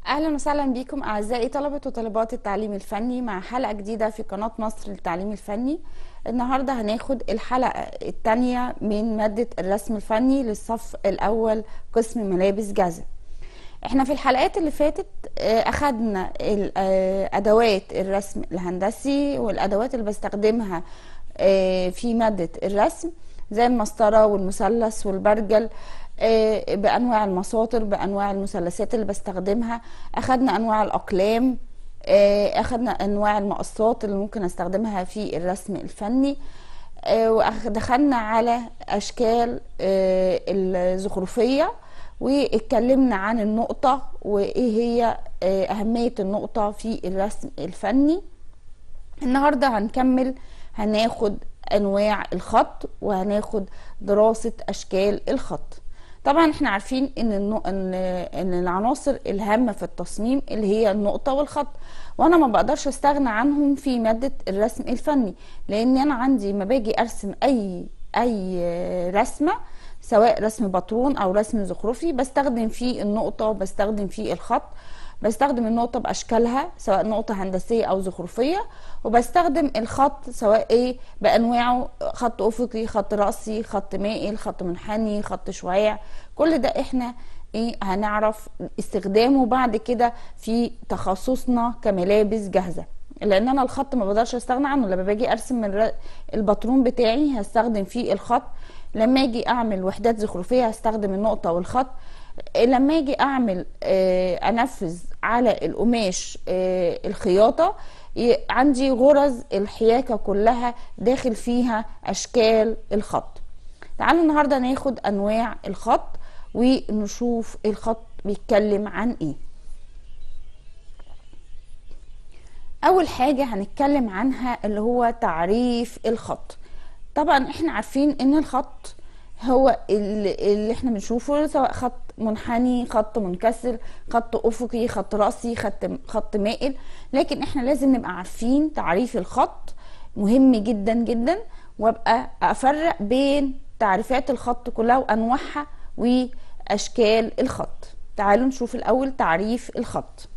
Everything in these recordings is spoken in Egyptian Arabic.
اهلا وسهلا بكم اعزائي طلبه وطالبات التعليم الفني مع حلقه جديده في قناه مصر للتعليم الفني النهارده هناخد الحلقه الثانيه من ماده الرسم الفني للصف الاول قسم ملابس جزم احنا في الحلقات اللي فاتت آه، اخدنا ال- آه، ادوات الرسم الهندسي والادوات اللي بستخدمها آه، في ماده الرسم زي المسطره والمثلث والبرجل آه، بانواع المساطر بانواع المثلثات اللي بستخدمها اخدنا انواع الاقلام آه، اخدنا انواع المقصات اللي ممكن استخدمها في الرسم الفني آه، ودخلنا على اشكال آه، الزخرفيه واتكلمنا عن النقطه وايه هي آه، اهميه النقطه في الرسم الفني النهارده هنكمل هناخد انواع الخط وهناخد دراسه اشكال الخط طبعا احنا عارفين ان النو... ان ان العناصر الهامه في التصميم اللي هي النقطه والخط وانا ما بقدرش استغنى عنهم في ماده الرسم الفني لان انا عندي ما باجي ارسم اي اي رسمه سواء رسم باترون او رسم زخرفي بستخدم فيه النقطه وبستخدم فيه الخط بستخدم النقطة بأشكالها سواء نقطة هندسية أو زخرفية وبستخدم الخط سواء إيه بأنواعه خط أفقي خط رأسي خط مائل خط منحني خط شعاع كل ده إحنا إيه هنعرف استخدامه بعد كده في تخصصنا كملابس جاهزة لأن أنا الخط ما بقدرش أستغنى عنه لما باجي أرسم الر- الباترون بتاعي هستخدم فيه الخط لما أجي أعمل وحدات زخرفية هستخدم النقطة والخط لما اجي اعمل آه، انفذ على القماش آه، الخياطه ي- عندي غرز الحياكه كلها داخل فيها اشكال الخط تعالوا النهارده ناخد انواع الخط ونشوف الخط بيتكلم عن ايه اول حاجه هنتكلم عنها اللي هو تعريف الخط طبعا احنا عارفين ان الخط هو اللي, اللي احنا بنشوفه سواء خط منحني خط منكسر خط افقي خط راسي خط خط مائل لكن احنا لازم نبقى عارفين تعريف الخط مهم جدا جدا وابقى افرق بين تعريفات الخط كلها وانواعها واشكال الخط تعالوا نشوف الاول تعريف الخط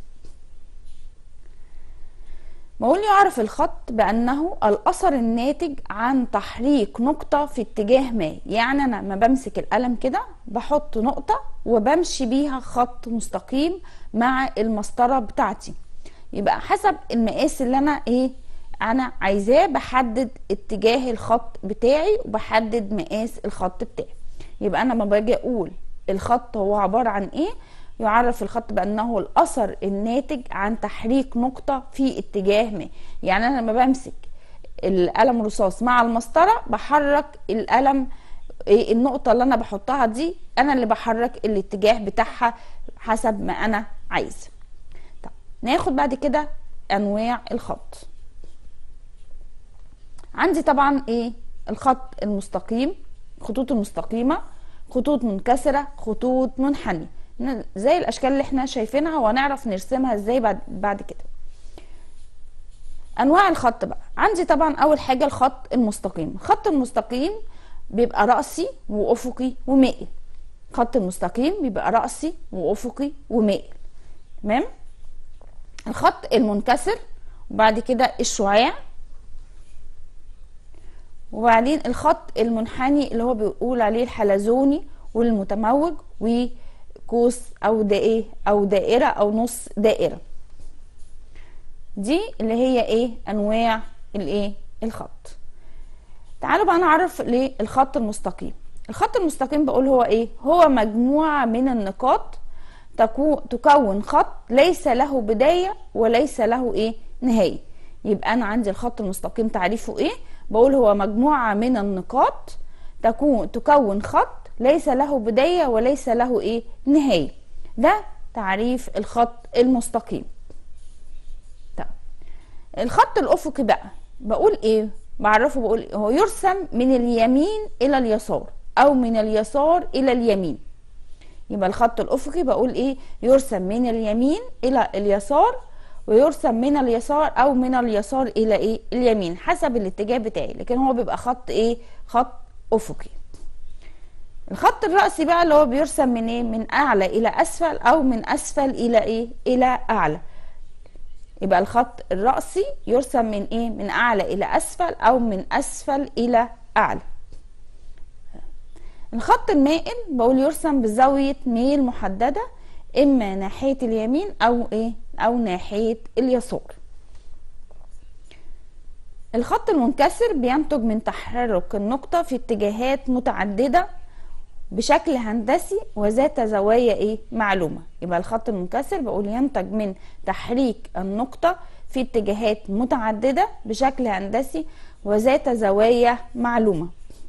بقول يعرف الخط بأنه الأثر الناتج عن تحريك نقطة في اتجاه ما يعني أنا ما بمسك القلم كده بحط نقطة وبمشي بيها خط مستقيم مع المسطرة بتاعتي يبقى حسب المقاس اللي أنا إيه أنا عايزاه بحدد اتجاه الخط بتاعي وبحدد مقاس الخط بتاعي يبقى أنا ما باجي أقول الخط هو عبارة عن إيه يعرف الخط بأنه الأثر الناتج عن تحريك نقطة في اتجاه ما يعني أنا لما بمسك القلم الرصاص مع المسطرة بحرك القلم إيه النقطة اللي أنا بحطها دي أنا اللي بحرك الاتجاه بتاعها حسب ما أنا عايزة طب ناخد بعد كده أنواع الخط عندي طبعا إيه الخط المستقيم خطوط المستقيمة خطوط منكسرة خطوط منحنية ن- زي الاشكال اللي احنا شايفينها وهنعرف نرسمها ازاي بعد بعد كده انواع الخط بقى عندي طبعا اول حاجه الخط المستقيم الخط المستقيم بيبقى راسي وافقي ومائل الخط المستقيم بيبقى راسي وافقي ومائل تمام الخط المنكسر وبعد كده الشعاع وبعدين الخط المنحني اللي هو بيقول عليه الحلزوني والمتموج وقوس او ده ايه او دائره او نص دائره دي اللي هي ايه انواع الايه الخط تعالوا بقى نعرف ليه الخط المستقيم الخط المستقيم بقول هو ايه هو مجموعه من النقاط تكو تكون خط ليس له بدايه وليس له ايه نهايه يبقى انا عندي الخط المستقيم تعريفه ايه بقول هو مجموعه من النقاط تكون تكون خط ليس له بدايه وليس له ايه نهايه ده تعريف الخط المستقيم طب الخط الافقي بقى بقول ايه بعرفه بقول هو يرسم من اليمين الى اليسار او من اليسار الى اليمين يبقى الخط الافقي بقول ايه يرسم من اليمين الى اليسار ويرسم من اليسار او من اليسار الى ايه اليمين حسب الاتجاه بتاعي لكن هو بيبقى خط ايه خط افقي الخط الرأسي بقى اللي هو بيرسم من ايه من اعلى الى اسفل او من اسفل الى ايه الى اعلى يبقى الخط الرأسي يرسم من ايه من اعلى الى اسفل او من اسفل الى اعلى الخط المائل بقول يرسم بزاوية ميل محددة اما ناحية اليمين او ايه او ناحية اليسار الخط المنكسر بينتج من تحرك النقطة في اتجاهات متعددة بشكل هندسي وذات زوايا ايه معلومة يبقى الخط المنكسر بقول ينتج من تحريك النقطة في اتجاهات متعددة بشكل هندسي وذات زوايا معلومة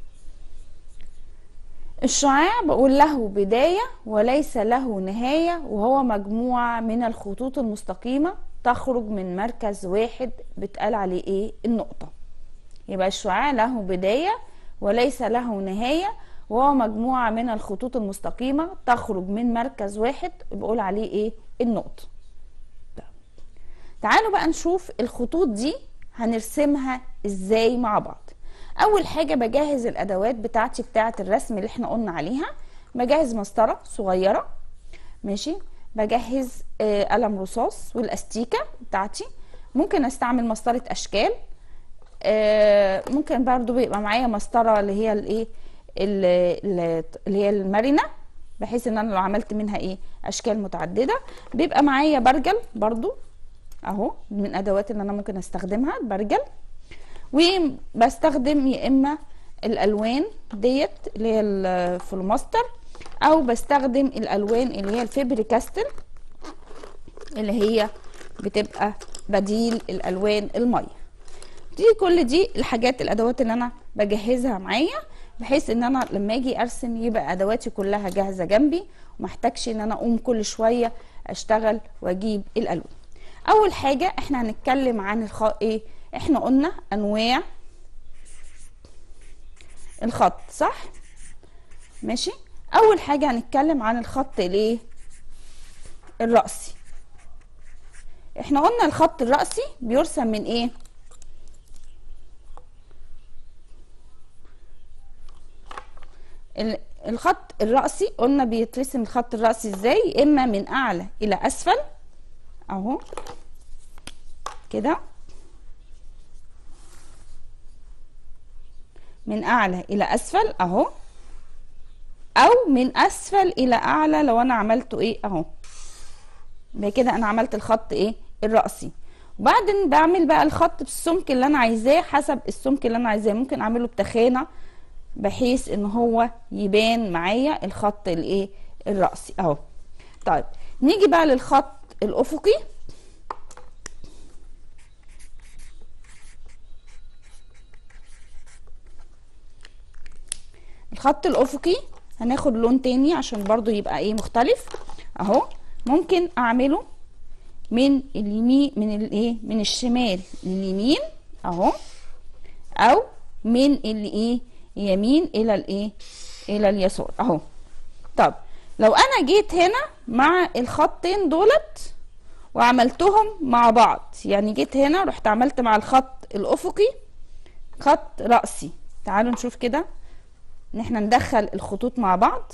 الشعاع بقول له بداية وليس له نهاية وهو مجموعة من الخطوط المستقيمة تخرج من مركز واحد بتقال عليه ايه النقطة يبقى الشعاع له بداية وليس له نهاية وهو مجموعة من الخطوط المستقيمة تخرج من مركز واحد بقول عليه ايه النقطة تعالوا بقى نشوف الخطوط دي هنرسمها ازاي مع بعض اول حاجة بجهز الادوات بتاعتي بتاعت الرسم اللي احنا قلنا عليها بجهز مسطرة صغيرة ماشي بجهز آه قلم رصاص والاستيكة بتاعتي ممكن استعمل مسطرة اشكال آه ممكن برضو بيبقى معايا مسطرة اللي هي الايه اللي هي المرنة بحيث ان انا لو عملت منها ايه اشكال متعددة بيبقى معايا برجل برضو اهو من ادوات اللي انا ممكن استخدمها البرجل وبستخدم يا اما الالوان ديت اللي هي الفلوماستر او بستخدم الالوان اللي هي الفيبر كاستل اللي هي بتبقى بديل الالوان الميه دي كل دي الحاجات الادوات اللي انا بجهزها معايا بحيث ان انا لما اجي ارسم يبقى ادواتي كلها جاهزه جنبي ومحتاجش ان انا اقوم كل شويه اشتغل واجيب الالوان اول حاجه احنا هنتكلم عن الخ... ايه احنا قلنا انواع الخط صح ماشي اول حاجه هنتكلم عن الخط الايه الرأسي احنا قلنا الخط الرأسي بيرسم من ايه الخط الرأسي قلنا بيترسم الخط الرأسي ازاي اما من اعلى الى اسفل اهو كده من اعلى الى اسفل اهو او من اسفل الى اعلى لو انا عملته ايه اهو كده انا عملت الخط ايه الرأسي وبعدين بعمل بقى الخط بالسمك اللي انا عايزاه حسب السمك اللي انا عايزاه ممكن اعمله بتخانه بحيث ان هو يبان معايا الخط الايه الرأسي اهو طيب نيجي بقى للخط الافقي الخط الافقي هناخد لون تاني عشان برضو يبقى ايه مختلف اهو ممكن اعمله من اليمين من الايه من الشمال لليمين اهو او من الايه يمين الى الايه الى اليسار اهو طب لو انا جيت هنا مع الخطين دولت وعملتهم مع بعض يعني جيت هنا رحت عملت مع الخط الافقي خط رأسي تعالوا نشوف كده ان احنا ندخل الخطوط مع بعض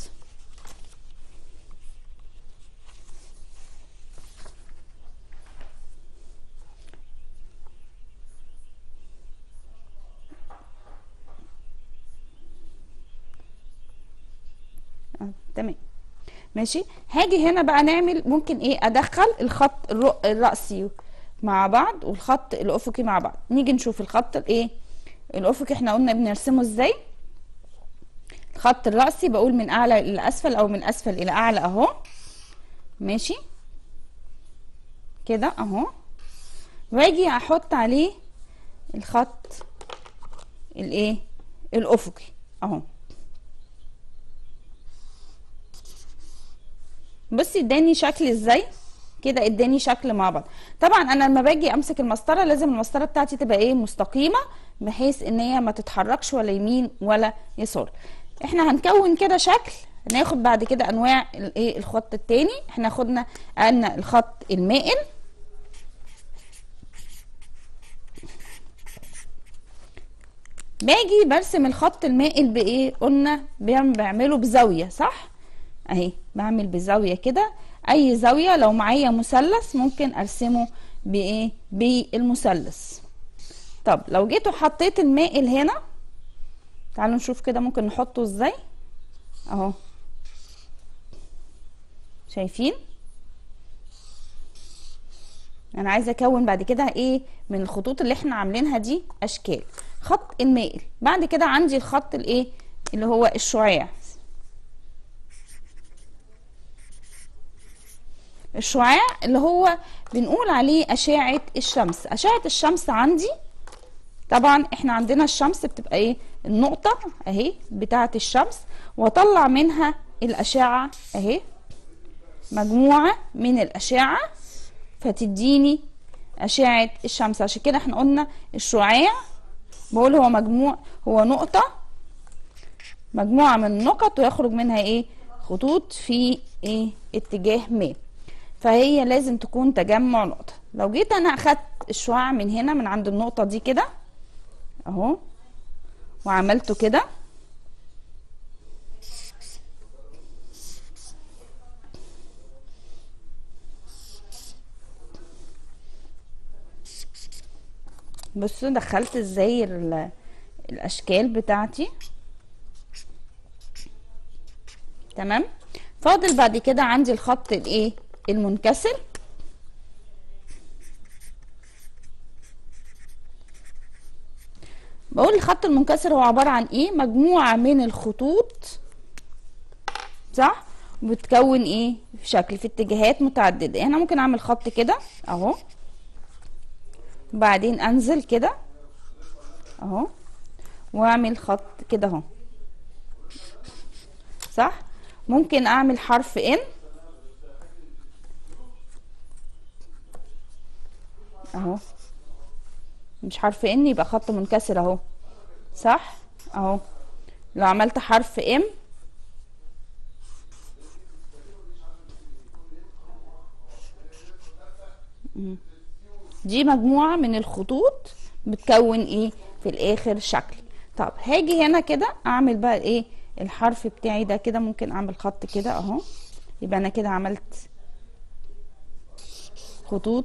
آه، تمام ماشي هاجي هنا بقى نعمل ممكن ايه ادخل الخط الرأسي مع بعض والخط الافقي مع بعض نيجي نشوف الخط الايه الافقي احنا قلنا بنرسمه ازاي الخط الرأسي بقول من اعلى الى اسفل او من اسفل الى اعلى اهو ماشي كده اهو واجي احط عليه الخط الايه الافقي اهو بصي اداني شكل ازاي كده اداني شكل مع بعض طبعا انا لما باجي امسك المسطره لازم المسطره بتاعتي تبقى ايه مستقيمه بحيث ان هي ما تتحركش ولا يمين ولا يسار احنا هنكون كده شكل ناخد بعد كده انواع الايه الخط التاني احنا خدنا قلنا الخط المائل باجي برسم الخط المائل بايه قلنا بيعم- بعمله بزاويه صح اهي بعمل بزاويه كده اي زاويه لو معايا مثلث ممكن ارسمه بايه بالمثلث طب لو جيت وحطيت المائل هنا تعالوا نشوف كده ممكن نحطه ازاي اهو شايفين انا عايزه اكون بعد كده ايه من الخطوط اللي احنا عاملينها دي اشكال خط المائل بعد كده عندي الخط الايه اللي هو الشعاع الشعاع اللي هو بنقول عليه أشعة الشمس أشعة الشمس عندي طبعا احنا عندنا الشمس بتبقى ايه النقطة اهي بتاعة الشمس واطلع منها الأشعة اهي مجموعة من الأشعة فتديني أشعة الشمس عشان كده احنا قلنا الشعاع بقول هو مجموع هو نقطة مجموعة من النقط ويخرج منها ايه خطوط في ايه اتجاه ما فهي لازم تكون تجمع نقطة لو جيت انا اخدت الشعاع من هنا من عند النقطة دي كده اهو وعملته كده بصوا دخلت ازاي ال- الاشكال بتاعتي تمام فاضل بعد كده عندي الخط الايه المنكسر بقول الخط المنكسر هو عبارة عن ايه مجموعة من الخطوط صح بتكون ايه في شكل في اتجاهات متعددة انا ممكن اعمل خط كده اهو وبعدين انزل كده اهو واعمل خط كده اهو صح ممكن اعمل حرف ان اهو مش حرف ان يبقى خط منكسر اهو صح اهو لو عملت حرف ام مم. دي مجموعة من الخطوط بتكون ايه في الاخر شكل طب هاجي هنا كده اعمل بقى ايه الحرف بتاعي ده كده ممكن اعمل خط كده اهو يبقى انا كده عملت خطوط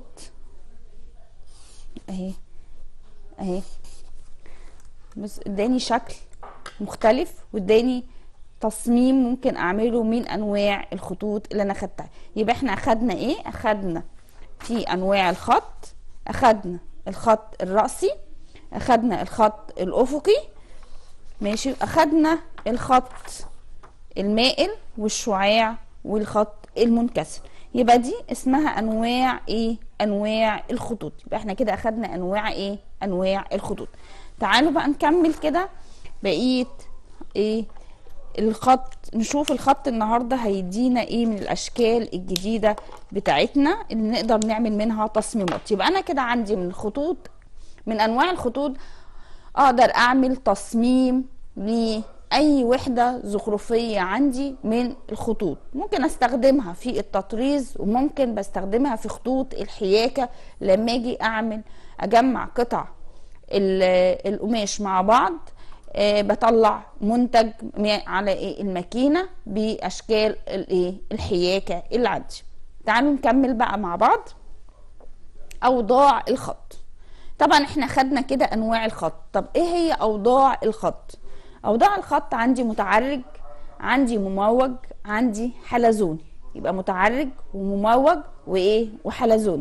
اهي اهي بس اداني شكل مختلف واداني تصميم ممكن اعمله من انواع الخطوط اللي انا خدتها يبقى احنا اخدنا ايه اخدنا في انواع الخط اخدنا الخط الرأسي اخدنا الخط الافقي ماشي اخدنا الخط المائل والشعاع والخط المنكسر يبقى دي اسمها انواع ايه انواع الخطوط يبقى احنا كده اخدنا انواع ايه انواع الخطوط تعالوا بقى نكمل كده بقيه ايه الخط نشوف الخط النهارده هيدينا ايه من الاشكال الجديده بتاعتنا اللي نقدر نعمل منها تصميمات يبقى انا كده عندي من خطوط من انواع الخطوط اقدر اعمل تصميم لاي وحده زخرفيه عندي من الخطوط ممكن استخدمها في التطريز وممكن بستخدمها في خطوط الحياكه لما اجي اعمل اجمع قطع ال- القماش مع بعض آه، بطلع منتج م- على ايه الماكينه باشكال الايه الحياكه اللي عندي تعالوا نكمل بقى مع بعض اوضاع الخط طبعا احنا خدنا كده انواع الخط طب ايه هي اوضاع الخط اوضاع الخط عندي متعرج عندي مموج عندي حلزوني يبقى متعرج ومموج وايه وحلزوني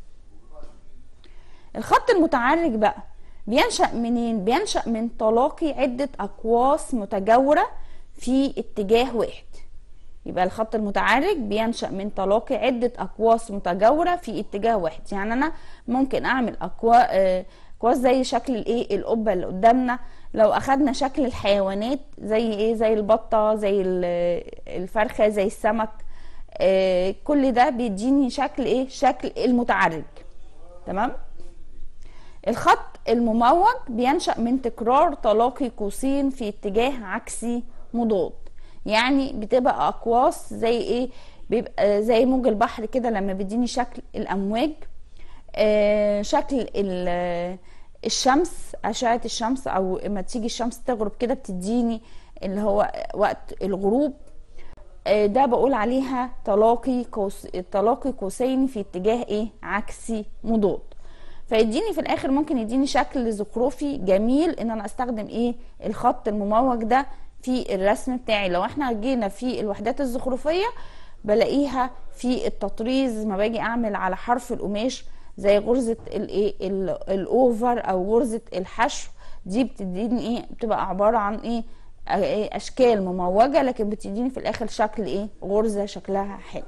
الخط المتعرج بقى بينشأ منين بينشأ من تلاقي عدة أقواس متجاورة في اتجاه واحد يبقى الخط المتعرج بينشأ من تلاقي عدة أقواس متجاورة في اتجاه واحد يعني أنا ممكن أعمل أقوا- آه، أقواس زي شكل الإيه القبة اللي قدامنا لو أخدنا شكل الحيوانات زي إيه زي البطة زي ال- الفرخة زي السمك آه، كل ده بيديني شكل إيه شكل المتعرج تمام الخط المموج بينشأ من تكرار تلاقي قوسين في اتجاه عكسي مضاد يعني بتبقى أقواس زي ايه بيبقى زي موج البحر كده لما بيديني شكل الأمواج آه شكل ال- الشمس اشعه الشمس او اما تيجي الشمس تغرب كده بتديني اللي هو وقت الغروب آه، ده بقول عليها تلاقي قوس تلاقي قوسين في اتجاه ايه عكسي مضاد فيديني في الاخر ممكن يديني شكل زخرفي جميل ان انا استخدم ايه الخط المموج ده في الرسم بتاعي لو احنا جينا في الوحدات الزخرفيه بلاقيها في التطريز ما باجي اعمل على حرف القماش زي غرزه الايه ال- الاوفر او غرزه الحشو دي بتديني ايه بتبقى عباره عن ايه آه، إيه، اشكال مموجه لكن بتديني في الاخر شكل ايه غرزه شكلها حلو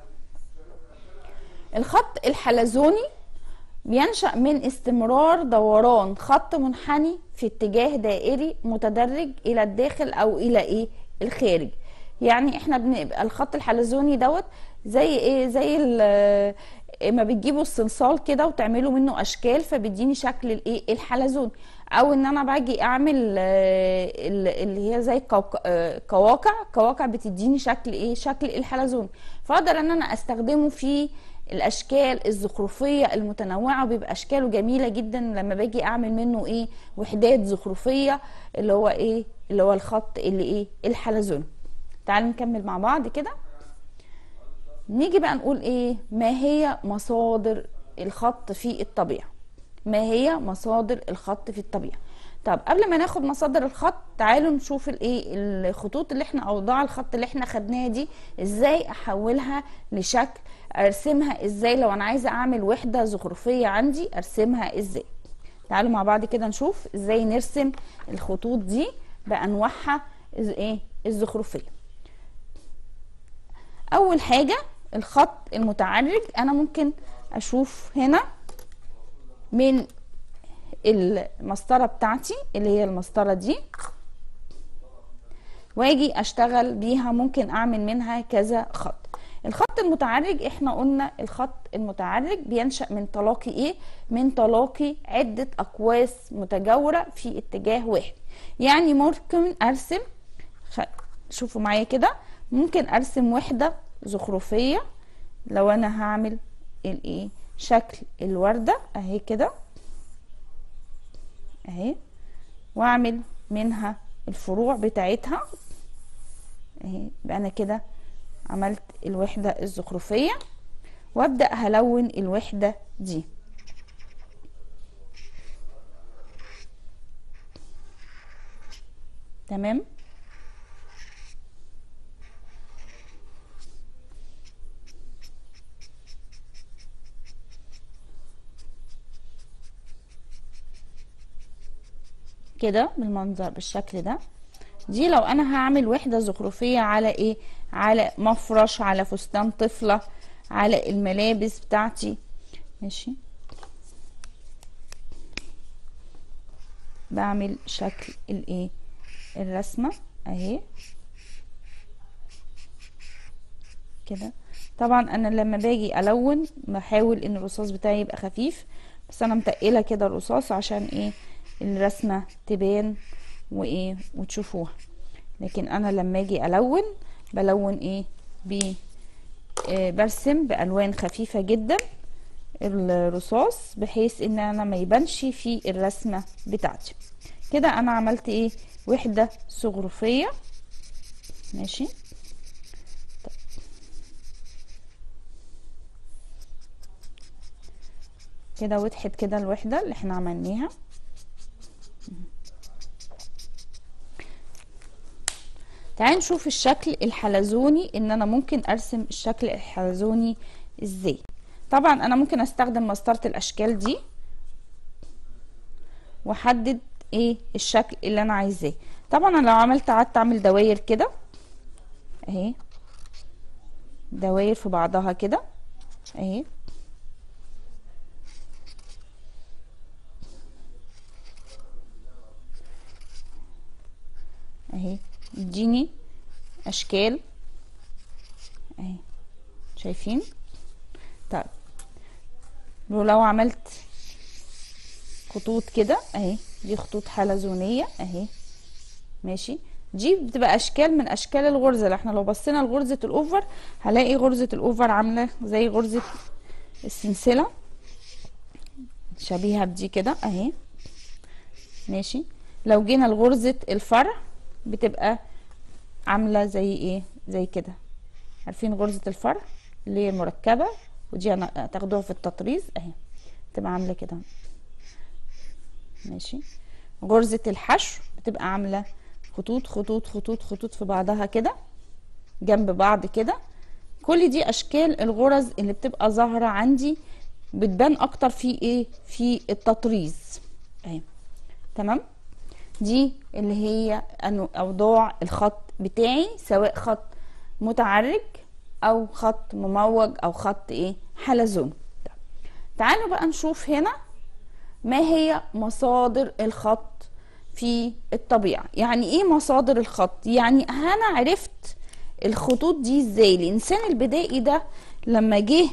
الخط الحلزوني بينشأ من استمرار دوران خط منحني في اتجاه دائري متدرج الى الداخل او الى ايه الخارج يعني احنا بنبقى الخط الحلزوني دوت زي ايه زي ال- ما بتجيبوا الصلصال كده وتعملوا منه اشكال فبيديني شكل الايه الحلزون او ان انا باجي اعمل آه، ال- اللي هي زي قوق- آه، قواقع قواقع بتديني شكل ايه شكل الحلزون فاقدر ان انا استخدمه في الاشكال الزخرفيه المتنوعه وبيبقى اشكاله جميله جدا لما باجي اعمل منه ايه وحدات زخرفيه اللي هو ايه اللي هو الخط اللي ايه الحلزون تعالوا نكمل مع بعض كده نيجي بقى نقول ايه ما هي مصادر الخط في الطبيعه ما هي مصادر الخط في الطبيعه طب قبل ما ناخد مصادر الخط تعالوا نشوف الايه الخطوط اللي احنا اوضاع الخط اللي احنا خدناها دي ازاي احولها لشكل ارسمها ازاي لو انا عايزه اعمل وحده زخرفيه عندي ارسمها ازاي تعالوا مع بعض كده نشوف ازاي نرسم الخطوط دي بانواعها إز- ايه الزخرفيه اول حاجه الخط المتعرج انا ممكن اشوف هنا من المسطره بتاعتي اللي هي المسطره دي واجي اشتغل بيها ممكن اعمل منها كذا خط الخط المتعرج احنا قلنا الخط المتعرج بينشأ من تلاقي ايه من تلاقي عدة اقواس متجاورة في اتجاه واحد يعني ممكن ارسم خ... شوفوا معايا كده ممكن ارسم وحدة زخرفية لو انا هعمل الايه شكل الوردة اهي كده اهي واعمل منها الفروع بتاعتها اهي يبقى انا كده عملت الوحدة الزخرفية وابدأ هلون الوحدة دي تمام كده بالمنظر بالشكل ده دي لو انا هعمل وحده زخرفيه على ايه على مفرش على فستان طفله على الملابس بتاعتي ماشي بعمل شكل الايه الرسمه اهي كده طبعا انا لما باجي الون بحاول ان الرصاص بتاعي يبقى خفيف بس انا متقله كده الرصاص عشان ايه الرسمه تبان وايه وتشوفوها لكن انا لما اجي الون بلون ايه ب آه برسم بالوان خفيفه جدا الرصاص بحيث ان انا ما يبانش في الرسمه بتاعتي كده انا عملت ايه وحده زخرفيه ماشي طيب. كده وضحت كده الوحده اللي احنا عملناها تعالوا نشوف الشكل الحلزوني ان انا ممكن ارسم الشكل الحلزوني ازاي طبعا انا ممكن استخدم مسطرة الاشكال دي واحدد ايه الشكل اللي انا عايزاه طبعا انا لو عملت قعدت اعمل دواير كده اهي دواير في بعضها كده اهي اهي يديني اشكال اهي شايفين طيب ولو عملت خطوط كده اهي دي خطوط حلزونية اهي ماشي دي بتبقى اشكال من اشكال الغرزة اللي احنا لو بصينا لغرزة الاوفر هلاقي غرزة الاوفر عاملة زي غرزة السلسلة شبيهة بدي كده اهي ماشي لو جينا لغرزة الفرع بتبقى عاملة زي ايه زي كده عارفين غرزة الفرع اللي هي المركبة ودي انا تاخدوها في التطريز اهي تبقى عاملة كده ماشي غرزة الحشو بتبقى عاملة خطوط خطوط خطوط خطوط في بعضها كده جنب بعض كده كل دي اشكال الغرز اللي بتبقى ظاهرة عندي بتبان اكتر في ايه في التطريز اهي تمام دي اللي هي اوضاع الخط بتاعي سواء خط متعرج او خط مموج او خط ايه حلزون تعالوا بقى نشوف هنا ما هي مصادر الخط في الطبيعة يعني ايه مصادر الخط يعني انا عرفت الخطوط دي ازاي الانسان البدائي ده لما جه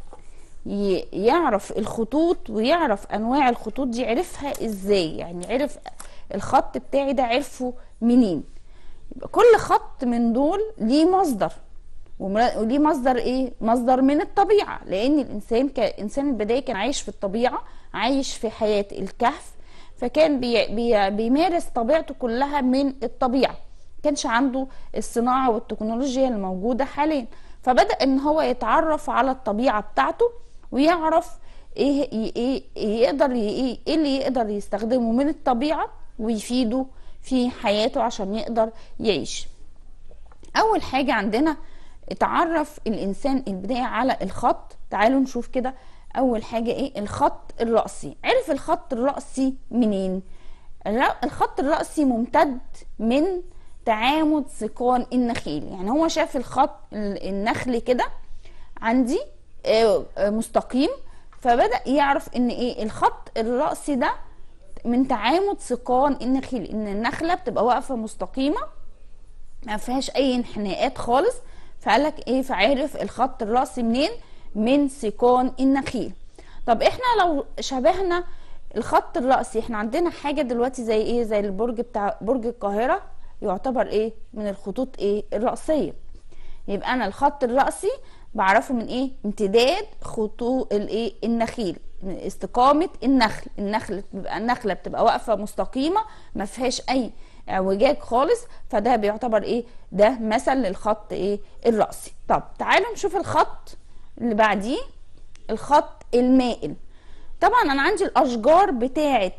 يعرف الخطوط ويعرف انواع الخطوط دي عرفها ازاي يعني عرف الخط بتاعي ده عرفه منين يبقى كل خط من دول ليه مصدر وليه مصدر ايه مصدر من الطبيعه لان الانسان كانسان البدائي كان عايش في الطبيعه عايش في حياه الكهف فكان بي بي بيمارس طبيعته كلها من الطبيعه كانش عنده الصناعه والتكنولوجيا الموجوده حاليا فبدا ان هو يتعرف على الطبيعه بتاعته ويعرف ايه ايه, إيه يقدر ايه ايه اللي يقدر يستخدمه من الطبيعه ويفيده في حياته عشان يقدر يعيش اول حاجه عندنا اتعرف الانسان البدائي على الخط تعالوا نشوف كده اول حاجه ايه الخط الرأسي عرف الخط الرأسي منين الخط الرأسي ممتد من تعامد سيقان النخيل يعني هو شاف الخط النخل كده عندي مستقيم فبدأ يعرف ان ايه الخط الرأسي ده من تعامد سيقان النخيل ان النخله بتبقى واقفه مستقيمه ما فيهاش اي انحناءات خالص فقال لك ايه فعرف الخط الراسي منين من سيقان النخيل طب احنا لو شبهنا الخط الرأسي احنا عندنا حاجة دلوقتي زي ايه زي البرج بتاع برج القاهرة يعتبر ايه من الخطوط ايه الرأسية يبقى انا الخط الرأسي بعرفه من ايه امتداد خطوط الايه النخيل استقامة النخل النخل بتبقى النخلة بتبقى واقفة مستقيمة ما فيهاش اي اعوجاج خالص فده بيعتبر ايه ده مثل للخط ايه الرأسي طب تعالوا نشوف الخط اللي بعديه الخط المائل طبعا انا عندي الاشجار بتاعه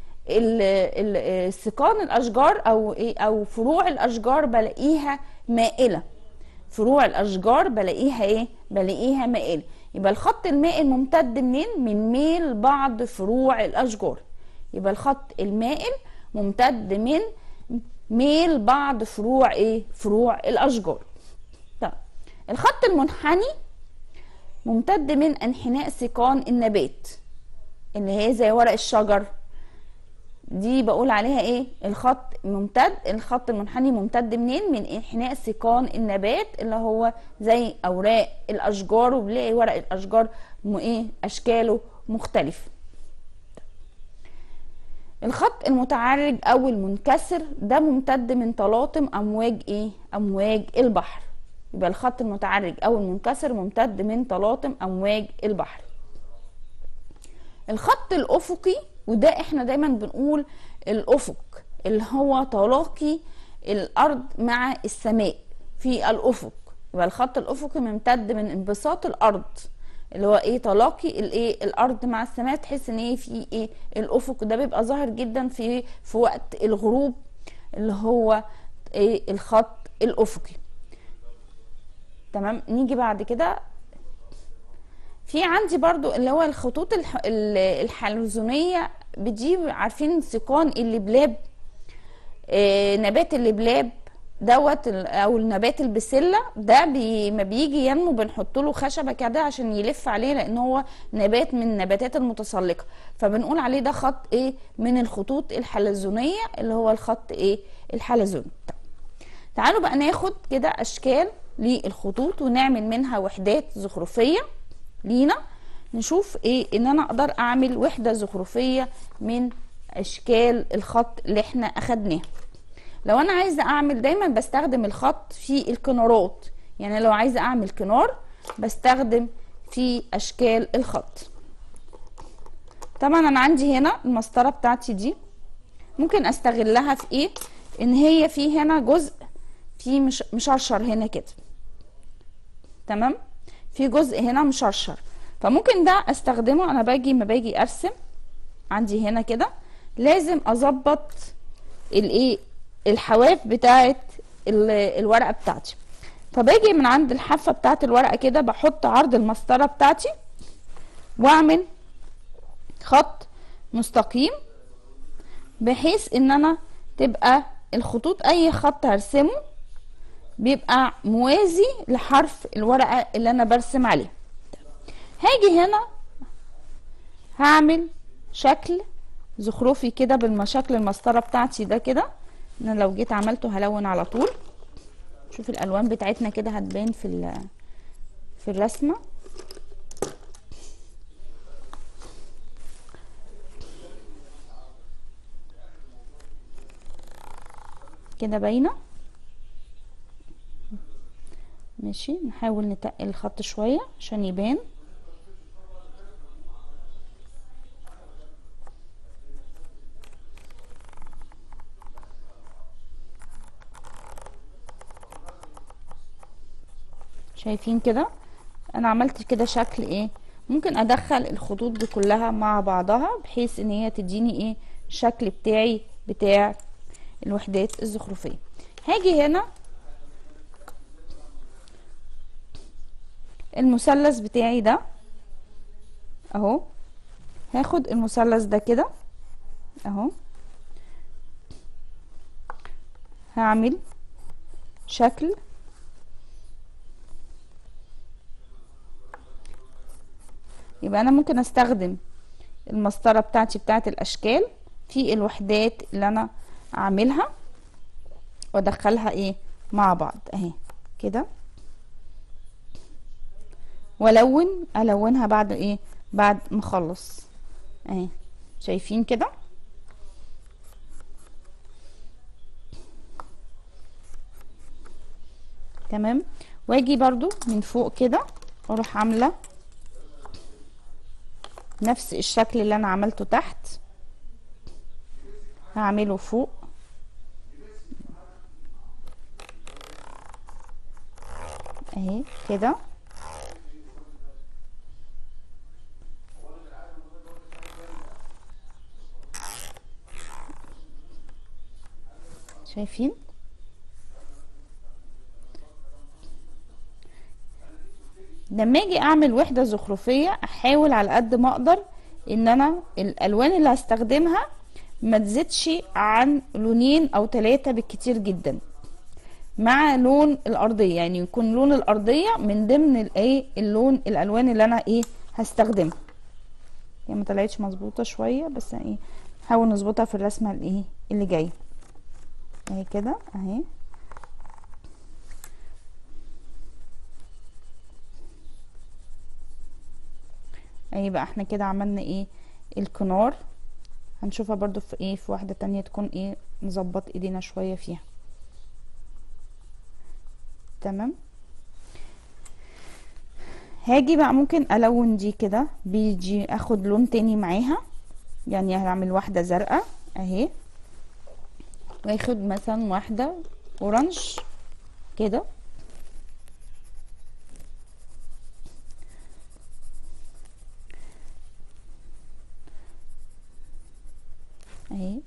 سكان الاشجار او ايه او فروع الاشجار بلاقيها مائله فروع الاشجار بلاقيها ايه بلاقيها مائله يبقى الخط المائل ممتد منين من ميل بعض فروع الاشجار يبقى الخط المائل ممتد من ميل بعض فروع ايه فروع الاشجار طب الخط المنحني ممتد من انحناء سيقان النبات اللي هي زي ورق الشجر دي بقول عليها ايه الخط ممتد الخط المنحني ممتد منين من انحناء سيقان النبات اللي هو زي اوراق الاشجار وبنلاقي ورق الاشجار ايه اشكاله مختلفه الخط المتعرج او المنكسر ده ممتد من تلاطم امواج ايه امواج البحر يبقى الخط المتعرج او المنكسر ممتد من تلاطم امواج البحر الخط الافقي وده احنا دايما بنقول الافق اللي هو تلاقي الارض مع السماء في الافق يبقى الخط الافقي ممتد من انبساط الارض اللي هو ايه تلاقي الايه الارض مع السماء تحس ان ايه في ايه الافق ده بيبقى ظاهر جدا في في وقت الغروب اللي هو ايه الخط الافقي تمام نيجي بعد كده في عندي برضو اللي هو الخطوط الح... الحلزونية بتجيب عارفين سيقان اللبلاب آه نبات اللبلاب دوت او النبات البسله ده بي ما بيجي ينمو بنحط له خشبه كده عشان يلف عليه لان هو نبات من النباتات المتسلقه فبنقول عليه ده خط ايه من الخطوط الحلزونيه اللي هو الخط ايه الحلزوني تعالوا بقى ناخد كده اشكال للخطوط ونعمل منها وحدات زخرفيه لينا نشوف ايه ان انا اقدر اعمل وحده زخرفيه من اشكال الخط اللي احنا اخدناه لو انا عايزه اعمل دايما بستخدم الخط في الكنارات يعني لو عايزه اعمل كنار بستخدم في اشكال الخط طبعا انا عندي هنا المسطره بتاعتي دي ممكن استغلها في ايه ان هي في هنا جزء في مش مشرشر هنا كده تمام في جزء هنا مشرشر فممكن ده استخدمه انا باجي ما باجي ارسم عندي هنا كده لازم اظبط الايه الحواف بتاعه الورقه بتاعتي فباجي من عند الحافه بتاعه الورقه كده بحط عرض المسطره بتاعتي واعمل خط مستقيم بحيث ان انا تبقى الخطوط اي خط هرسمه بيبقى موازي لحرف الورقه اللي انا برسم عليه هاجي هنا هعمل شكل زخرفي كده بالمشاكل المسطره بتاعتي ده كده انا لو جيت عملته هلون على طول شوف الالوان بتاعتنا كده هتبان في في الرسمه كده باينه ماشي نحاول نتقل الخط شويه عشان يبان شايفين كده انا عملت كده شكل ايه ممكن ادخل الخطوط دي كلها مع بعضها بحيث ان هي تديني ايه الشكل بتاعي بتاع الوحدات الزخرفيه هاجي هنا المثلث بتاعي ده اهو هاخد المثلث ده كده اهو هعمل شكل يبقى انا ممكن استخدم المسطره بتاعتي بتاعت الاشكال في الوحدات اللي انا اعملها وادخلها ايه مع بعض اهي كده والون الونها بعد ايه بعد ما اخلص اهي شايفين كده تمام واجي برضو من فوق كده اروح عامله نفس الشكل اللي انا عملته تحت هعمله فوق اهي كده شايفين لما اجي اعمل وحده زخرفيه احاول على قد ما اقدر ان انا الالوان اللي هستخدمها ما تزيدش عن لونين او ثلاثه بالكتير جدا مع لون الارضيه يعني يكون لون الارضيه من ضمن الايه اللون الالوان اللي انا ايه هستخدمها هي ما طلعتش مظبوطه شويه بس ايه نحاول نظبطها في الرسمه الايه اللي جايه اهي كده اهي اهي بقى احنا كده عملنا ايه الكنار هنشوفها برضو في ايه في واحدة تانية تكون ايه نظبط ايدينا شوية فيها تمام هاجي بقى ممكن الون دي كده بيجي اخد لون تاني معاها يعني هعمل واحدة زرقاء اهي واخد مثلا واحدة اورنج كده اهي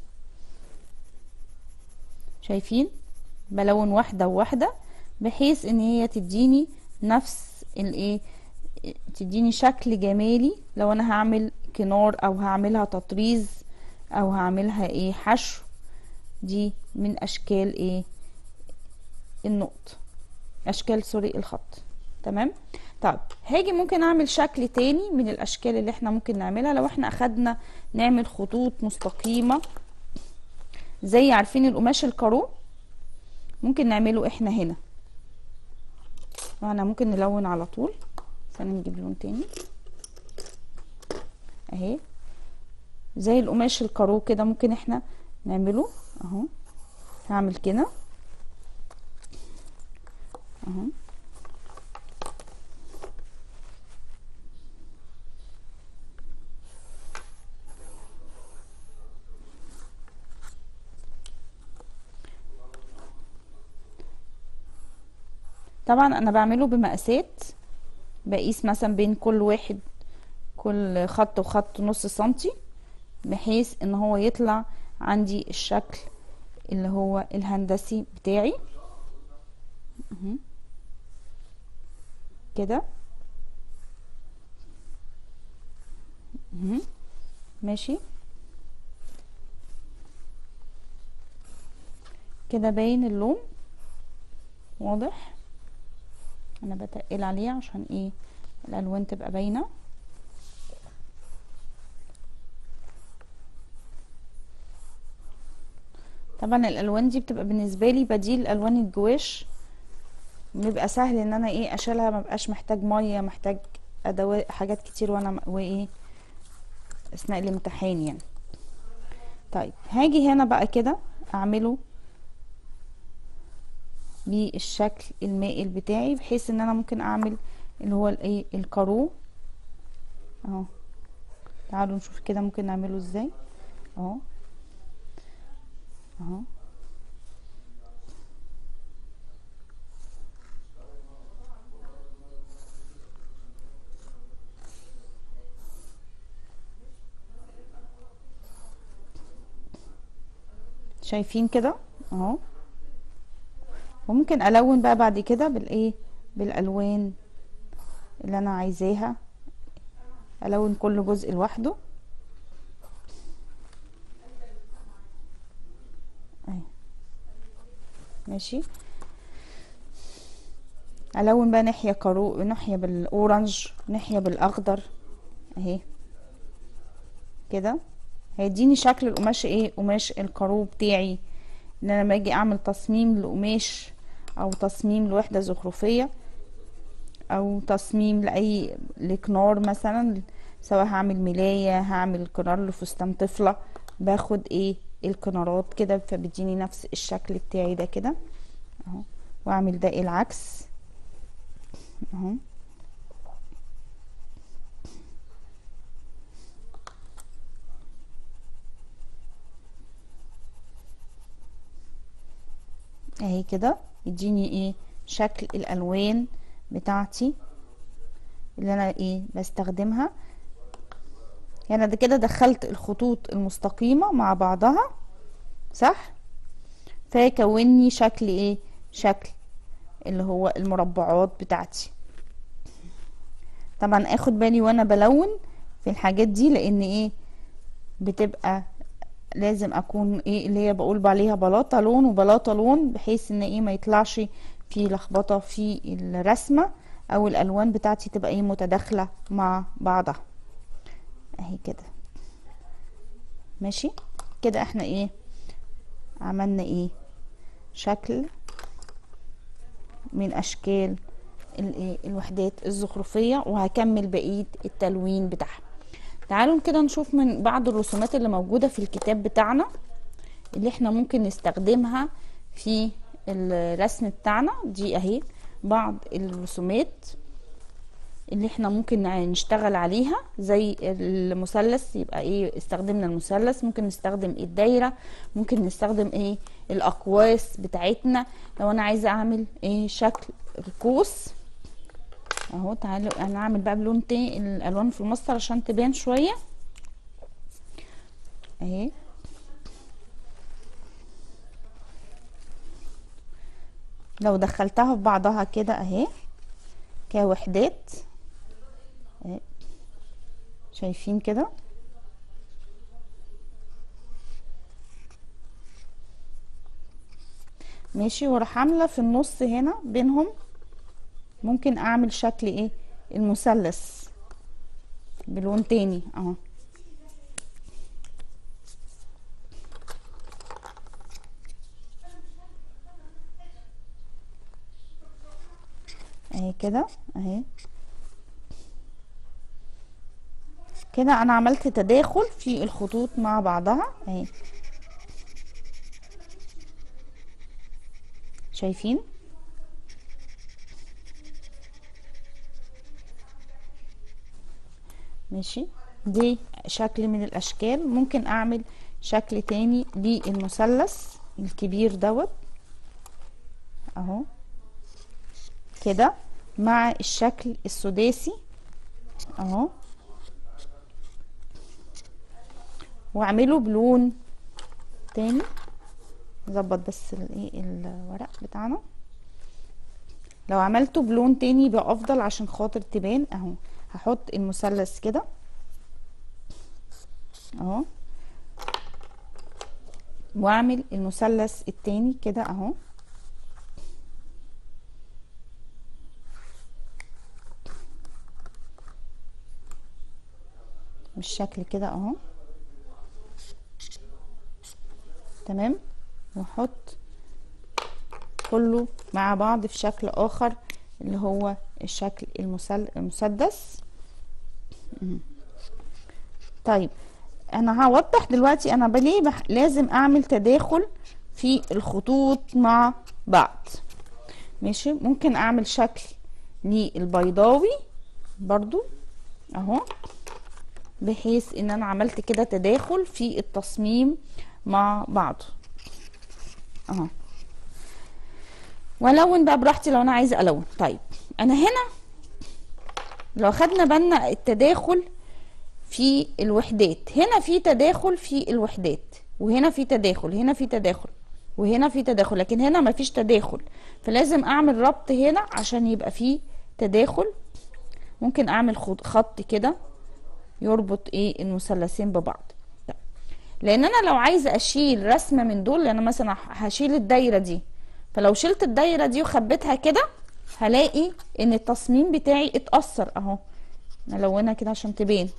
شايفين بلون واحدة وواحدة بحيث ان هي تديني نفس الايه تديني شكل جمالي لو انا هعمل كنار او هعملها تطريز او هعملها ايه حشو دي من اشكال ايه النقط اشكال سوري الخط تمام طيب هاجي ممكن اعمل شكل تاني من الاشكال اللي احنا ممكن نعملها لو احنا اخدنا نعمل خطوط مستقيمة زي عارفين القماش الكارو ممكن نعمله احنا هنا وانا ممكن نلون على طول فنجيب لون تاني اهي زي القماش الكارو كده ممكن احنا نعمله اهو هعمل كده اهو طبعا انا بعمله بمقاسات بقيس مثلا بين كل واحد كل خط وخط نص سنتي بحيث ان هو يطلع عندي الشكل اللي هو الهندسي بتاعي مهم. كده مهم. ماشي كده باين اللون واضح انا بتقل عليه عشان ايه الالوان تبقى باينه طبعا الالوان دي بتبقى بالنسبه لي بديل الوان الجواش بيبقى سهل ان انا ايه اشيلها ما بقاش محتاج ميه محتاج ادوات حاجات كتير وانا وايه اثناء الامتحان يعني طيب هاجي هنا بقى كده اعمله بالشكل المائل بتاعي بحيث ان انا ممكن اعمل اللي هو الايه الكارو اهو تعالوا نشوف كده ممكن نعمله ازاي اهو اهو شايفين كده اهو وممكن الون بقى بعد كده بالايه بالالوان اللي انا عايزاها الون كل جزء لوحده اهي ماشي الون بقى ناحيه كارو ناحيه بالاورنج ناحيه بالاخضر اهي كده هيديني شكل القماش ايه قماش الكارو بتاعي ان انا لما اجي اعمل تصميم لقماش او تصميم لوحده زخرفيه او تصميم لاي لكنار مثلا سواء هعمل ملايه هعمل كنار لفستان طفله باخد ايه الكنارات كده فبيديني نفس الشكل بتاعي ده كده اهو واعمل ده العكس اهو اهي كده يديني ايه شكل الالوان بتاعتي اللي انا ايه بستخدمها يعني ده كده دخلت الخطوط المستقيمة مع بعضها صح فيكوني شكل ايه شكل اللي هو المربعات بتاعتي طبعا اخد بالي وانا بلون في الحاجات دي لان ايه بتبقى لازم اكون ايه اللي هي بقول عليها بلاطه لون وبلاطه لون بحيث ان ايه ما يطلعش في لخبطه في الرسمه او الالوان بتاعتي تبقى ايه متداخله مع بعضها اهي كده ماشي كده احنا ايه عملنا ايه شكل من اشكال الايه الوحدات الزخرفيه وهكمل بقيه التلوين بتاعها تعالوا كده نشوف من بعض الرسومات اللي موجودة في الكتاب بتاعنا اللي احنا ممكن نستخدمها في الرسم بتاعنا دي اهي بعض الرسومات اللي احنا ممكن نشتغل عليها زي المثلث يبقى ايه استخدمنا المثلث ممكن نستخدم الدايرة ممكن نستخدم ايه الاقواس بتاعتنا لو انا عايزة اعمل ايه شكل القوس اهو تعالوا انا اعمل بقى بلون تاني الالوان في المسطر عشان تبان شويه اهي لو دخلتها في بعضها كده اهي كوحدات اهي شايفين كده ماشي واروح عامله في النص هنا بينهم ممكن اعمل شكل ايه المثلث بلون تاني اهو اهي كده اهي كده انا عملت تداخل في الخطوط مع بعضها اهي شايفين ماشي دي شكل من الاشكال ممكن اعمل شكل تاني للمثلث الكبير دوت اهو كده مع الشكل السداسي اهو واعمله بلون تاني نظبط بس الايه الورق بتاعنا لو عملته بلون تاني يبقى افضل عشان خاطر تبان اهو هحط المثلث كده اهو واعمل المثلث التاني كده اهو بالشكل كده اهو تمام واحط كله مع بعض في شكل اخر اللي هو الشكل المسل... المسدس طيب انا هوضح دلوقتي انا ليه بح... لازم اعمل تداخل في الخطوط مع بعض ماشي ممكن اعمل شكل للبيضاوي برضو اهو بحيث ان انا عملت كده تداخل في التصميم مع بعض اهو والون بقى براحتي لو انا عايزه الون طيب انا هنا لو خدنا بالنا التداخل في الوحدات هنا في تداخل في الوحدات وهنا في تداخل هنا في تداخل وهنا في تداخل لكن هنا مفيش تداخل فلازم اعمل ربط هنا عشان يبقى فيه تداخل ممكن اعمل خط كده يربط ايه المثلثين ببعض لان انا لو عايزه اشيل رسمه من دول انا مثلا هشيل الدايره دي فلو شلت الدايره دي وخبيتها كده هلاقي ان التصميم بتاعي اتاثر اهو نلونها كده عشان تبان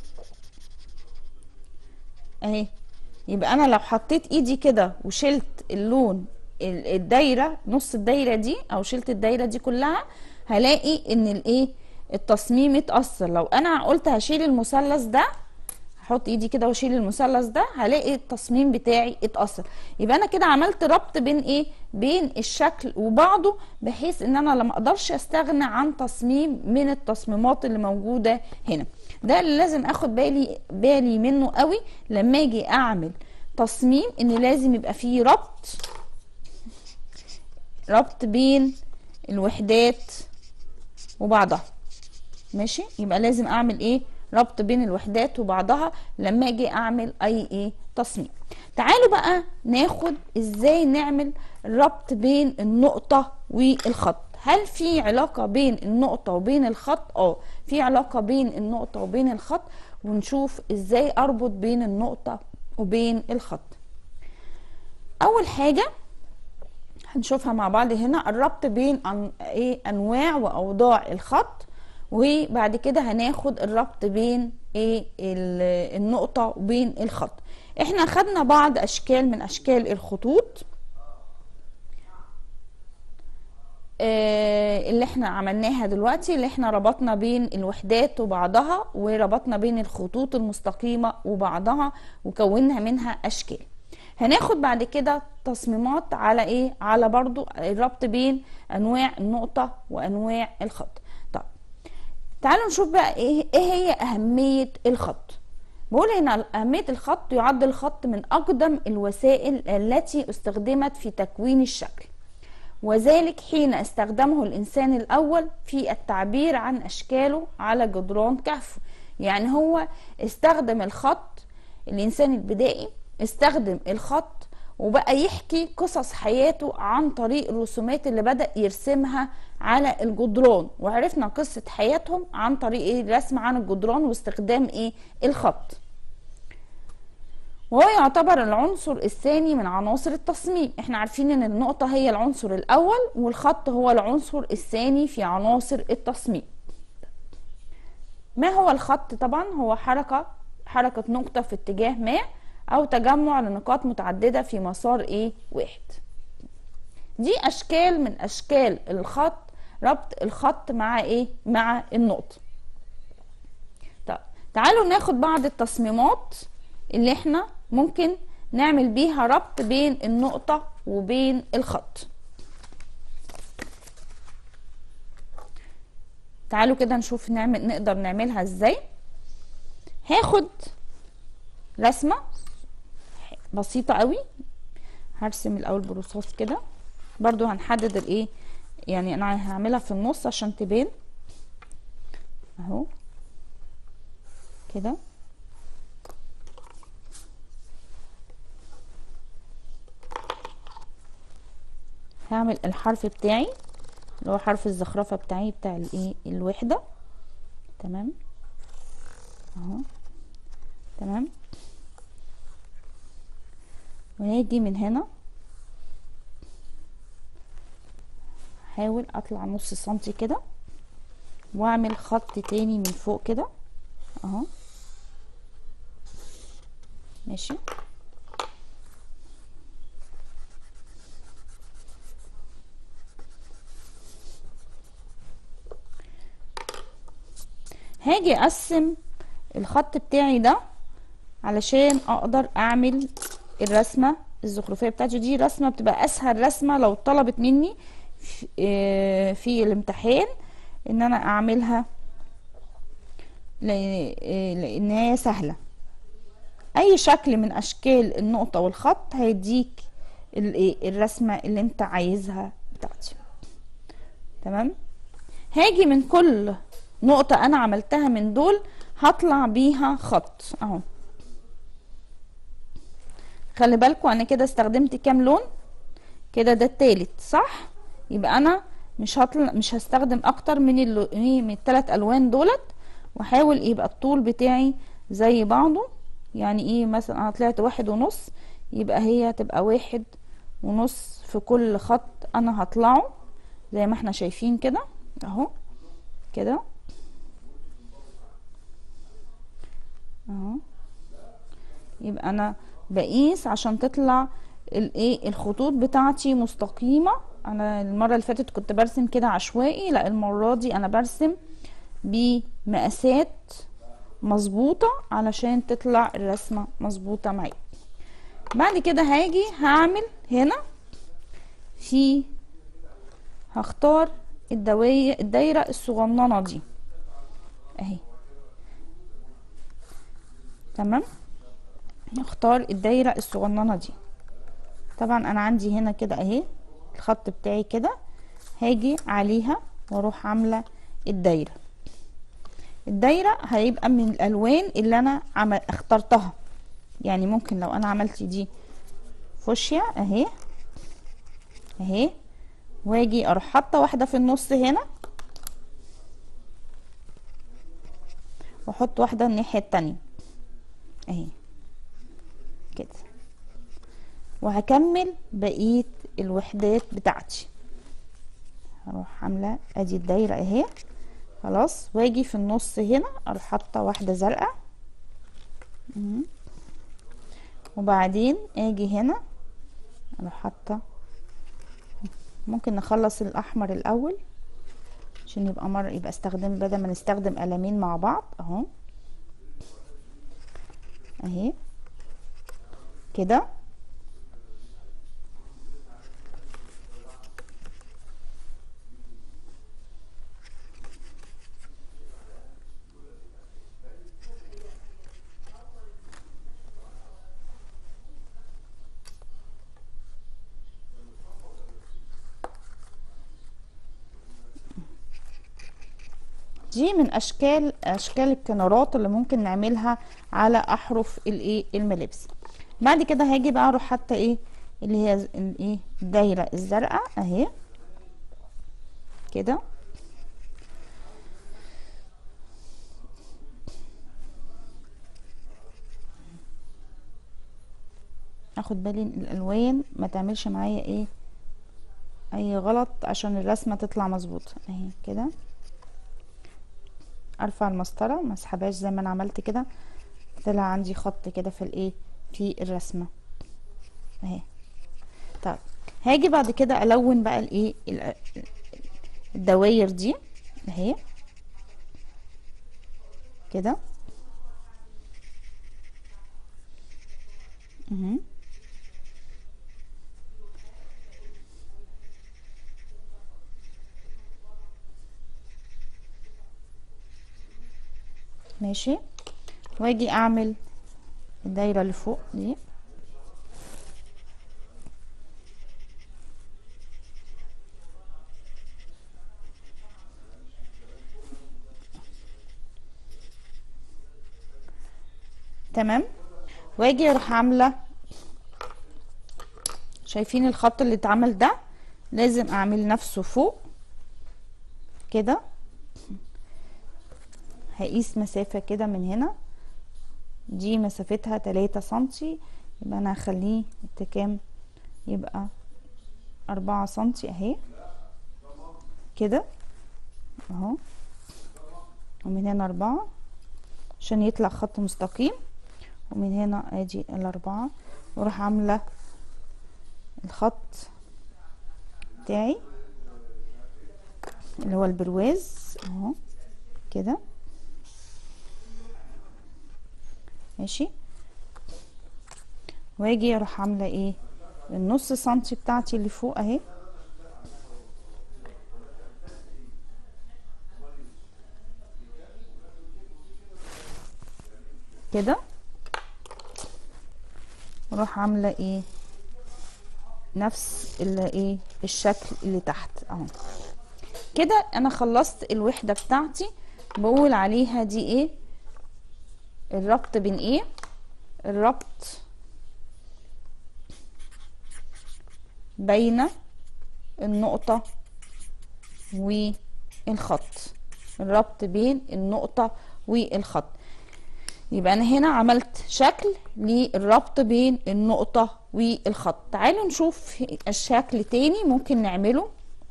اهي يبقى انا لو حطيت ايدي كده وشلت اللون الدايره نص الدايره دي او شلت الدايره دي كلها هلاقي ان الايه التصميم اتاثر لو انا قلت هشيل المثلث ده هحط ايدي كده واشيل المثلث ده هلاقي التصميم بتاعي اتاثر يبقى انا كده عملت ربط بين ايه بين الشكل وبعضه بحيث ان انا لما اقدرش استغنى عن تصميم من التصميمات اللي موجوده هنا ده اللي لازم اخد بالي بالي منه قوي لما اجي اعمل تصميم ان لازم يبقى فيه ربط ربط بين الوحدات وبعضها ماشي يبقى لازم اعمل ايه ربط بين الوحدات وبعضها لما اجي اعمل اي ايه تصميم تعالوا بقى ناخد ازاي نعمل ربط بين النقطة والخط هل في علاقة بين النقطة وبين الخط اه في علاقة بين النقطة وبين الخط ونشوف ازاي اربط بين النقطة وبين الخط اول حاجة هنشوفها مع بعض هنا الربط بين أن... ايه انواع واوضاع الخط وبعد كده هناخد الربط بين ايه النقطة وبين الخط احنا خدنا بعض اشكال من اشكال الخطوط آه اللي احنا عملناها دلوقتي اللي احنا ربطنا بين الوحدات وبعضها وربطنا بين الخطوط المستقيمة وبعضها وكوننا منها اشكال هناخد بعد كده تصميمات على ايه على برضو الربط بين انواع النقطة وانواع الخط تعالوا نشوف بقى ايه ايه هي اهميه الخط بقول هنا اهميه الخط يعد الخط من اقدم الوسائل التي استخدمت في تكوين الشكل وذلك حين استخدمه الانسان الاول في التعبير عن اشكاله على جدران كهفه يعني هو استخدم الخط الانسان البدائي استخدم الخط وبقى يحكي قصص حياته عن طريق الرسومات اللي بدأ يرسمها على الجدران وعرفنا قصة حياتهم عن طريق ايه الرسم عن الجدران واستخدام ايه الخط وهو يعتبر العنصر الثاني من عناصر التصميم احنا عارفين ان النقطة هي العنصر الاول والخط هو العنصر الثاني في عناصر التصميم ما هو الخط طبعا هو حركة حركة نقطة في اتجاه ما او تجمع لنقاط متعددة في مسار ايه واحد دي اشكال من اشكال الخط ربط الخط مع ايه مع النقطة طيب تعالوا ناخد بعض التصميمات اللي احنا ممكن نعمل بيها ربط بين النقطة وبين الخط تعالوا كده نشوف نعمل نقدر نعملها ازاي هاخد رسمة بسيطة قوي هرسم الاول برصاص كده برضو هنحدد الايه يعني انا هعملها في النص عشان تبان اهو كده هعمل الحرف بتاعي اللي هو حرف الزخرفة بتاعي بتاع الايه الوحدة تمام اهو تمام وهاجي من هنا هحاول اطلع نص سنتي كده واعمل خط تاني من فوق كده اهو ماشي هاجي اقسم الخط بتاعي ده علشان اقدر اعمل الرسمة الزخرفية بتاعتي دي رسمة بتبقى اسهل رسمة لو طلبت مني في, آه، في الامتحان ان انا اعملها لان هي سهلة اي شكل من اشكال النقطة والخط هيديك الرسمة اللي انت عايزها بتاعتي تمام هاجي من كل نقطة انا عملتها من دول هطلع بيها خط اهو خلي بالكوا انا كده استخدمت كام لون كده ده التالت صح يبقى انا مش هطلع مش هستخدم اكتر من اللو... من الثلاث الوان دولت واحاول يبقى الطول بتاعي زي بعضه يعني ايه مثلا انا طلعت واحد ونص يبقى هي تبقى واحد ونص في كل خط انا هطلعه زي ما احنا شايفين كده اهو كده اهو يبقى انا بقيس عشان تطلع الايه الخطوط بتاعتي مستقيمه انا المره اللي فاتت كنت برسم كده عشوائي لا المره دي انا برسم بمقاسات مظبوطه علشان تطلع الرسمه مظبوطه معايا بعد كده هاجي هعمل هنا في هختار الدوية الدايره الصغننه دي اهي تمام نختار الدايره الصغننه دي طبعا انا عندي هنا كده اهي الخط بتاعي كده هاجي عليها واروح عامله الدايره الدايره هيبقى من الالوان اللي انا عمل اخترتها يعني ممكن لو انا عملت دي فوشيا اهي اهي واجي اروح حاطه واحده في النص هنا واحط واحده الناحيه التانية اهي كده وهكمل بقيه الوحدات بتاعتي هروح عامله ادي الدايره اهي خلاص واجي في النص هنا اروح حاطه واحده زرقاء وبعدين اجي هنا اروح حاطه ممكن نخلص الاحمر الاول عشان يبقى مر يبقى استخدم بدل ما نستخدم قلمين مع بعض اهو اهي كده دي من اشكال اشكال الكنارات اللي ممكن نعملها على احرف الايه الملابس بعد كده هاجي بقى اروح حتى ايه اللي هي الايه الدايره الزرقاء اهي كده اخد بالي ان الالوان ما تعملش معايا ايه اي غلط عشان الرسمه تطلع مظبوطه اهي كده ارفع المسطره ما اسحبهاش زي ما انا عملت كده طلع عندي خط كده في الايه في الرسمه اهي طيب هاجي بعد كده الون بقى الايه الدواير دي اهي كده اهي ماشي واجي اعمل الدايره اللي فوق دي تمام واجي اروح عامله شايفين الخط اللي اتعمل ده لازم اعمل نفسه فوق كده هقيس مسافة كده من هنا دي مسافتها تلاتة سنتي يبقى انا هخليه كام يبقى أربعة سنتي اهي كده اهو ومن هنا أربعة عشان يطلع خط مستقيم ومن هنا ادي الأربعة واروح عاملة الخط بتاعي اللي هو البرواز اهو كده ماشي واجي اروح عامله ايه النص سنتي بتاعتي اللي فوق اهي كده واروح عامله ايه نفس اللي ايه الشكل اللي تحت اهو كده انا خلصت الوحده بتاعتي بقول عليها دي ايه الربط بين ايه الربط بين النقطة والخط الربط بين النقطة والخط يبقى انا هنا عملت شكل للربط بين النقطة والخط تعالوا نشوف الشكل تاني ممكن نعمله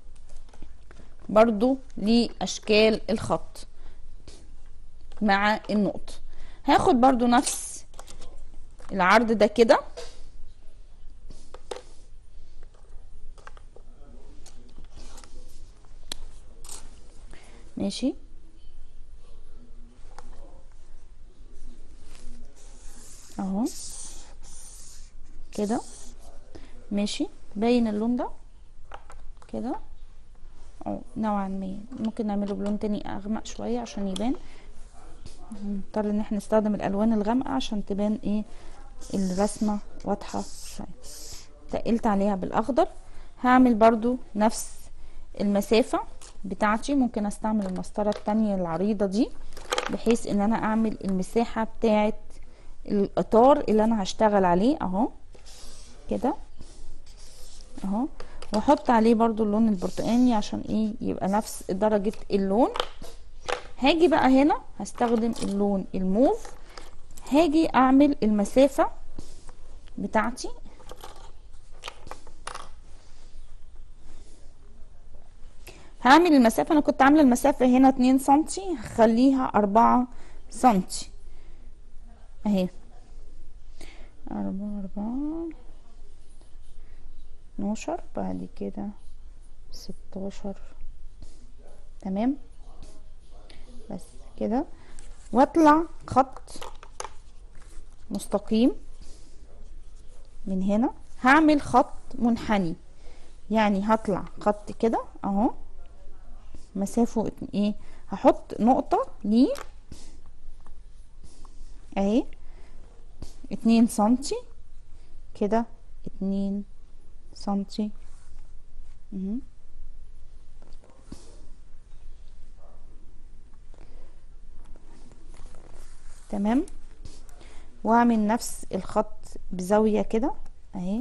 برضو لاشكال الخط مع النقطة هاخد برضو نفس العرض ده كده ماشي اهو كده ماشي باين اللون ده كده او نوعا ما ممكن نعمله بلون تاني اغمق شوية عشان يبان نضطر ان احنا نستخدم الالوان الغامقة عشان تبان ايه الرسمة واضحة شوية تقلت عليها بالاخضر هعمل برضو نفس المسافة بتاعتي ممكن استعمل المسطرة التانية العريضة دي بحيث ان انا اعمل المساحة بتاعت الاطار اللي انا هشتغل عليه اهو كده اهو واحط عليه برضو اللون البرتقاني عشان ايه يبقى نفس درجة اللون هاجي بقى هنا هستخدم اللون الموف هاجي اعمل المسافة بتاعتي هعمل المسافة انا كنت عاملة المسافة هنا اتنين سنتي هخليها اربعة سنتي اهي اربعة اربعة اتناشر بعد كده ستاشر تمام بس كده واطلع خط مستقيم من هنا هعمل خط منحني يعني هطلع خط كده اهو مسافه ايه هحط نقطة ليه اهي اتنين سنتي كده اتنين سنتي مهم. تمام واعمل نفس الخط بزاوية كده اهي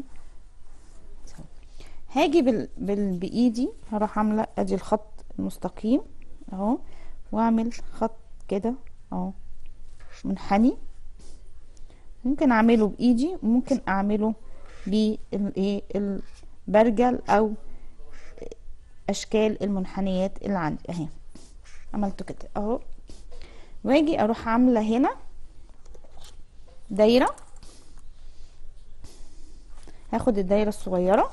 هاجي بال... بال... بايدي هروح عاملة ادي الخط المستقيم اهو واعمل خط كده اهو منحني ممكن اعمله بايدي وممكن اعمله بالايه البرجل او اشكال المنحنيات اللي عندي اهي عملته كده اهو واجي اروح عامله هنا دايره هاخد الدايره الصغيره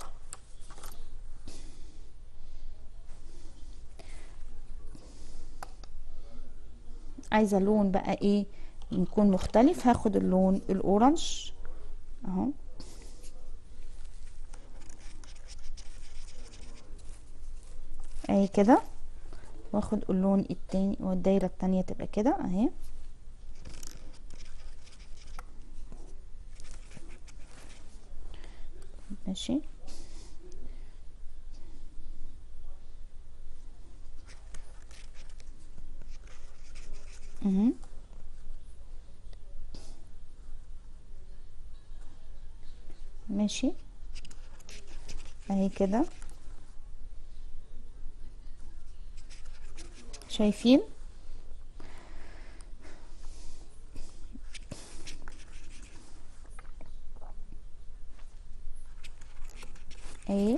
عايزه لون بقى ايه يكون مختلف هاخد اللون الاورنج اهو اهي كده واخد اللون التاني والدايره التانية تبقى كده اهي ماشي اهو ماشي اهي كده شايفين اهي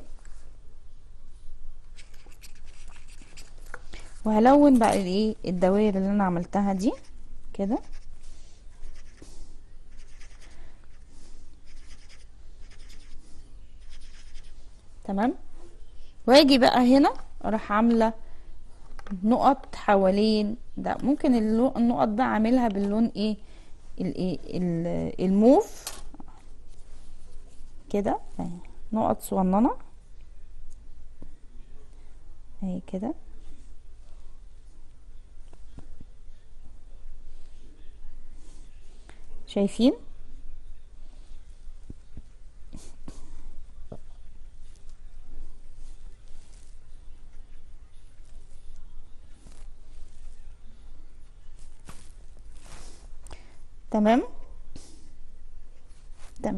وهلون بقى الايه الدوائر اللي انا عملتها دي كده تمام واجي بقى هنا اروح عامله نقط حوالين ده ممكن اللو- النقط بقى اعملها باللون ايه الايه ال- الموف كده اهي نقط صغننه اهي كده شايفين تمام تمام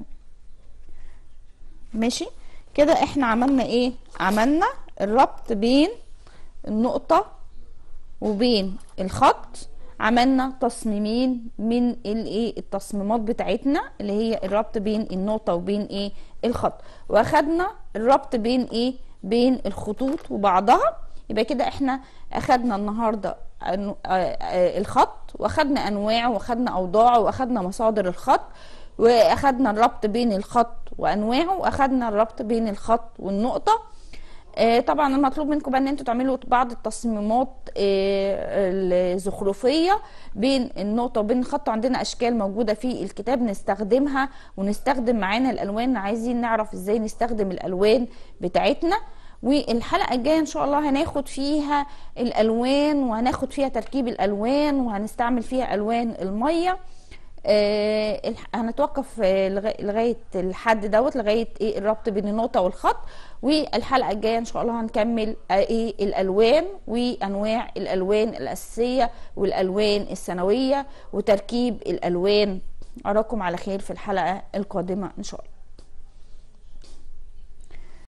ماشي كده احنا عملنا ايه عملنا الربط بين النقطة وبين الخط عملنا تصميمين من الايه التصميمات بتاعتنا اللي هي الربط بين النقطة وبين ايه الخط واخدنا الربط بين ايه بين الخطوط وبعضها يبقى كده احنا اخدنا النهارده أنو- آه، آه، الخط واخدنا انواعه واخدنا اوضاعه واخدنا مصادر الخط واخدنا الربط بين الخط وانواعه واخدنا الربط بين الخط والنقطه آه، طبعا المطلوب منكم بقى ان انتوا تعملوا بعض التصميمات آه، الزخرفيه بين النقطه وبين الخط عندنا اشكال موجوده في الكتاب نستخدمها ونستخدم معانا الالوان عايزين نعرف ازاي نستخدم الالوان بتاعتنا والحلقه الجايه ان شاء الله هناخد فيها الالوان وهناخد فيها تركيب الالوان وهنستعمل فيها الوان الميه آه، الح- هنتوقف آه، لغا- لغايه الحد دوت لغايه ايه الربط بين النقطه والخط والحلقه الجايه ان شاء الله هنكمل آه، ايه الالوان وانواع الالوان الاساسيه والالوان الثانويه وتركيب الالوان اراكم على خير في الحلقه القادمه ان شاء الله